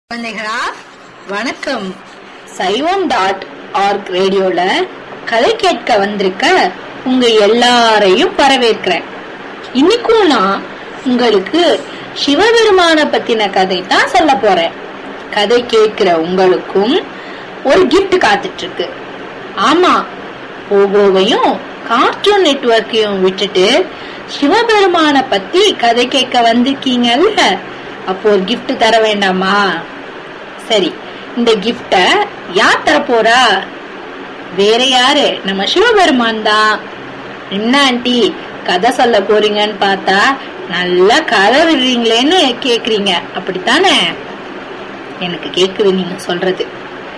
குழந்தைகளா வணக்கம் சைவம் டாட் ஆர்க் ரேடியோல கதை கேட்க வந்திருக்க உங்க எல்லாரையும் வரவேற்கிறேன் இன்னைக்கும் நான் உங்களுக்கு சிவபெருமான பத்தின கதை தான் சொல்ல போறேன் கதை கேட்கிற உங்களுக்கும் ஒரு கிஃப்ட் காத்துட்டு இருக்கு ஆமா போகோவையும் கார்ட்டூன் நெட்வொர்க்கையும் விட்டுட்டு சிவபெருமான பத்தி கதை கேட்க வந்திருக்கீங்கல்ல அப்போ ஒரு gift தர வேண்டாமா சரி இந்த கிஃப்ட யார் தர போறா வேற யாரு நம்ம சிவபெருமான் தான் என்ன ஆண்டி கதை சொல்ல போறீங்கன்னு பார்த்தா நல்லா கதை விடுறீங்களேன்னு கேக்குறீங்க அப்படித்தானே எனக்கு கேக்குது நீங்க சொல்றது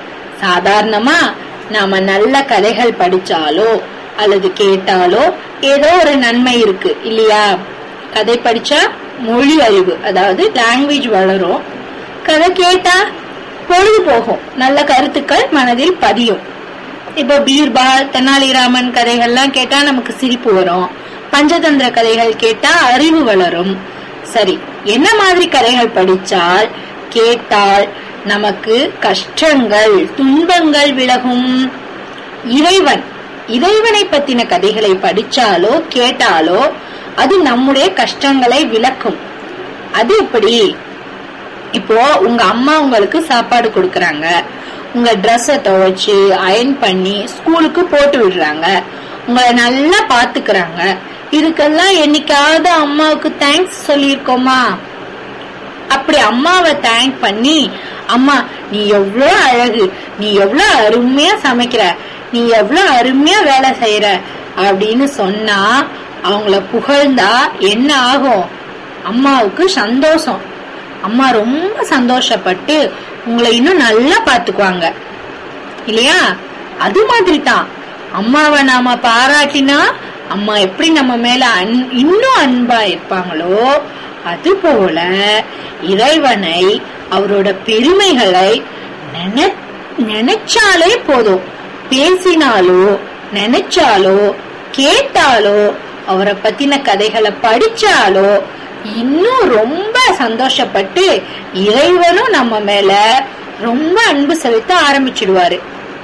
சாதாரணமா நாம நல்ல கதைகள் படிச்சாலோ அல்லது கேட்டாலோ ஏதோ ஒரு நன்மை இருக்கு இல்லையா கதை படிச்சா மொழி அறிவு அதாவது லாங்குவேஜ் வளரும் கதை கேட்டா பொழுது போகும் நல்ல கருத்துக்கள் மனதில் பதியும் இப்போ பீர்பால் தெனாலிராமன் கதைகள்லாம் கேட்டா நமக்கு சிரிப்பு வரும் பஞ்சதந்திர கதைகள் கேட்டா அறிவு வளரும் சரி என்ன மாதிரி கதைகள் படிச்சால் கேட்டால் நமக்கு கஷ்டங்கள் துன்பங்கள் விலகும் இறைவன் இறைவனை பத்தின கதைகளை படிச்சாலோ கேட்டாலோ அது நம்முடைய கஷ்டங்களை விளக்கும் அது எப்படி இப்போ உங்க அம்மா உங்களுக்கு சாப்பாடு கொடுக்கறாங்க உங்க ட்ரெஸ்ஸ துவைச்சு அயன் பண்ணி ஸ்கூலுக்கு போட்டு விடுறாங்க உங்களை நல்லா பாத்துக்கறாங்க இதுக்கெல்லாம் என்னைக்காவது அம்மாவுக்கு தேங்க்ஸ் சொல்லியிருக்கோமா அப்படி அம்மாவை தேங்க் பண்ணி அம்மா நீ எவ்வளவு அழகு நீ எவ்வளவு அருமையா சமைக்கிற நீ எவ்வளவு அருமையா வேலை செய்யற அப்படின்னு சொன்னா அவங்கள புகழ்ந்தா என்ன ஆகும் அம்மாவுக்கு சந்தோஷம் அம்மா ரொம்ப சந்தோஷப்பட்டு உங்களை இன்னும் நல்லா பாத்துக்குவாங்க இல்லையா அது மாதிரி தான் அம்மாவை நாம பாராட்டினா அம்மா எப்படி நம்ம மேல அன் இன்னும் அன்பா இருப்பாங்களோ அது போல இறைவனை அவரோட பெருமைகளை நினை நினைச்சாலே போதும் பேசினாலோ நினைச்சாலோ கேட்டாலோ அவரை பத்தின கதைகளை படிச்சாலோ இன்னும் ரொம்ப சந்தோஷப்பட்டு இறைவனும் நம்ம மேல ரொம்ப அன்பு செலுத்த ஆரம்பிச்சிடுவாரு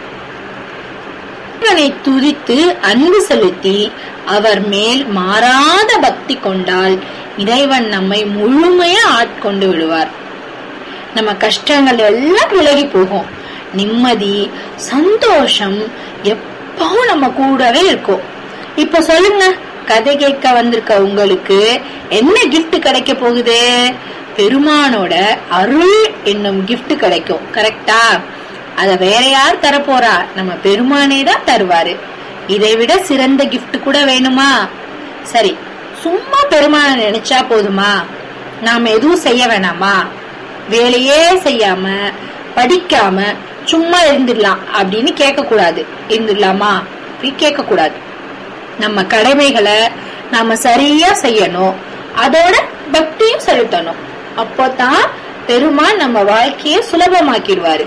இறைவனை துதித்து அன்பு செலுத்தி அவர் மேல் மாறாத பக்தி கொண்டால் இறைவன் நம்மை முழுமையா ஆட்கொண்டு விடுவார் நம்ம கஷ்டங்கள் எல்லாம் விலகி போகும் நிம்மதி சந்தோஷம் எப்பவும் நம்ம கூடவே இருக்கும் இப்ப சொல்லுங்க கதை கேட்க வந்திருக்க உங்களுக்கு என்ன gift கிடைக்க போகுது பெருமானோட அருள் என்னும் gift கிடைக்கும் கரெக்டா அத வேற யார் தரப்போறா நம்ம பெருமானே தான் தருவாரு இதை விட சிறந்த gift கூட வேணுமா சரி சும்மா பெருமான நினைச்சா போதுமா நாம எதுவும் செய்ய வேணாமா வேலையே செய்யாம படிக்காம சும்மா இருந்துடலாம் அப்படின்னு கேட்க கூடாது இருந்துடலாமா அப்படி கேட்க கூடாது நம்ம கடமைகளை நாம சரியா செய்யணும் அதோட பக்தியும் செலுத்தணும் அப்போதான் பெருமான் நம்ம வாழ்க்கைய சுலபமாக்கிடுவாரு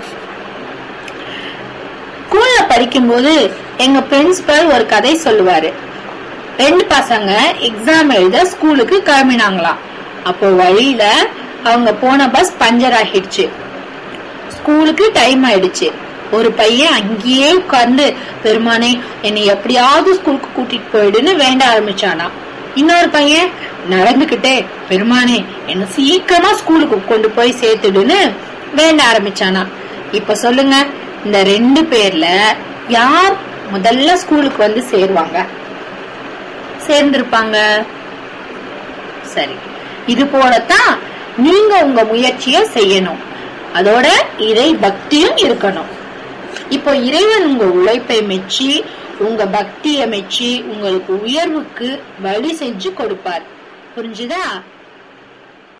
ஸ்கூல்ல படிக்கும்போது எங்க பிரின்சிபல் ஒரு கதை சொல்லுவாரு ரெண்டு பசங்க எக்ஸாம் எழுத ஸ்கூலுக்கு கிளம்பினாங்களாம் அப்போ வழியில அவங்க போன பஸ் பஞ்சர் ஆகிடுச்சு ஸ்கூலுக்கு டைம் ஆயிடுச்சு ஒரு பையன் அங்கேயே உட்கார்ந்து பெருமானே என்னை எப்படியாவது ஸ்கூலுக்கு கூட்டிட்டு போயிடுன்னு வேண்ட ஆரம்பிச்சானா இன்னொரு பையன் நடந்துகிட்டே பெருமானே என்ன சீக்கிரமா ஸ்கூலுக்கு கொண்டு போய் சேர்த்துடுன்னு வேண்ட ஆரம்பிச்சானா இப்ப சொல்லுங்க இந்த ரெண்டு பேர்ல யார் முதல்ல ஸ்கூலுக்கு வந்து சேருவாங்க சேர்ந்திருப்பாங்க சரி இது போலத்தான் நீங்க உங்க முயற்சிய செய்யணும் அதோட இறை பக்தியும் இருக்கணும் இப்போ இறைவன் உங்க உழைப்பை மெச்சி உங்க பக்தியை மெச்சி உங்களுக்கு உயர்வுக்கு வழி செஞ்சு கொடுப்பார் புரிஞ்சுதா